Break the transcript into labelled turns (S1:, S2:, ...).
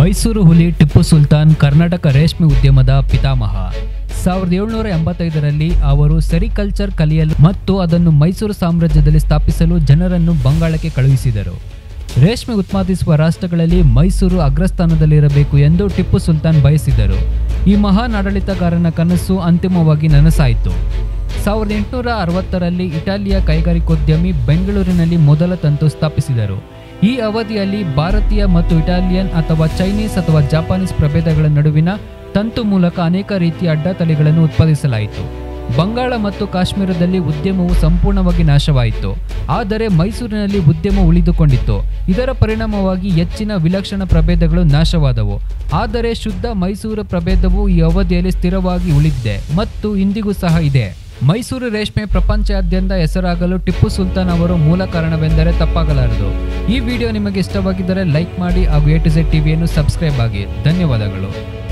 S1: ಮೈಸೂರು ಹುಲಿ ಟಿಪ್ಪು ಸುಲ್ತಾನ್ ಕರ್ನಾಟಕ ರೇಷ್ಮೆ ಉದ್ಯಮದ ಪಿತಾಮಹ ಸಾವಿರದ ಏಳುನೂರ ಎಂಬತ್ತೈದರಲ್ಲಿ ಅವರು ಸೆರಿಕಲ್ಚರ್ ಕಲಿಯಲು ಮತ್ತು ಅದನ್ನು ಮೈಸೂರು ಸಾಮ್ರಾಜ್ಯದಲ್ಲಿ ಸ್ಥಾಪಿಸಲು ಜನರನ್ನು ಬಂಗಾಳಕ್ಕೆ ಕಳುಹಿಸಿದರು ರೇಷ್ಮೆ ಉತ್ಪಾದಿಸುವ ರಾಷ್ಟ್ರಗಳಲ್ಲಿ ಮೈಸೂರು ಅಗ್ರಸ್ಥಾನದಲ್ಲಿರಬೇಕು ಎಂದು ಟಿಪ್ಪು ಸುಲ್ತಾನ್ ಬಯಸಿದರು ಈ ಮಹಾನ್ ಆಡಳಿತಗಾರನ ಕನಸು ಅಂತಿಮವಾಗಿ ನನಸಾಯಿತು ಸಾವಿರದ ಎಂಟುನೂರ ಅರವತ್ತರಲ್ಲಿ ಇಟಾಲಿಯ ಕೈಗಾರಿಕೋದ್ಯಮಿ ಬೆಂಗಳೂರಿನಲ್ಲಿ ಮೊದಲ ತಂತು ಸ್ಥಾಪಿಸಿದರು ಈ ಅವಧಿಯಲ್ಲಿ ಭಾರತೀಯ ಮತ್ತು ಇಟಾಲಿಯನ್ ಅಥವಾ ಚೈನೀಸ್ ಅಥವಾ ಜಾಪಾನೀಸ್ ಪ್ರಭೇದಗಳ ನಡುವಿನ ತಂತು ಮೂಲಕ ಅನೇಕ ರೀತಿಯ ಅಡ್ಡತಳಿಗಳನ್ನು ಉತ್ಪಾದಿಸಲಾಯಿತು ಬಂಗಾಳ ಮತ್ತು ಕಾಶ್ಮೀರದಲ್ಲಿ ಉದ್ಯಮವು ಸಂಪೂರ್ಣವಾಗಿ ನಾಶವಾಯಿತು ಆದರೆ ಮೈಸೂರಿನಲ್ಲಿ ಉದ್ಯಮ ಉಳಿದುಕೊಂಡಿತ್ತು ಇದರ ಪರಿಣಾಮವಾಗಿ ಹೆಚ್ಚಿನ ವಿಲಕ್ಷಣ ಪ್ರಭೇದಗಳು ನಾಶವಾದವು ಆದರೆ ಶುದ್ಧ ಮೈಸೂರು ಪ್ರಭೇದವು ಈ ಅವಧಿಯಲ್ಲಿ ಸ್ಥಿರವಾಗಿ ಉಳಿದಿದೆ ಮತ್ತು ಇಂದಿಗೂ ಸಹ ಇದೆ ಮೈಸೂರು ರೇಷ್ಮೆ ಪ್ರಪಂಚಾದ್ಯಂತ ಹೆಸರಾಗಲು ಟಿಪ್ಪು ಸುಲ್ತಾನ್ ಅವರು ಮೂಲ ಕಾರಣವೆಂದರೆ ತಪ್ಪಾಗಲಾರದು ಈ ವಿಡಿಯೋ ನಿಮಗೆ ಇಷ್ಟವಾಗಿದ್ದರೆ ಲೈಕ್ ಮಾಡಿ ಹಾಗೂ ಎ ಟು ಝೆಡ್ ಟಿವಿಯನ್ನು ಸಬ್ಸ್ಕ್ರೈಬ್ ಆಗಿ ಧನ್ಯವಾದಗಳು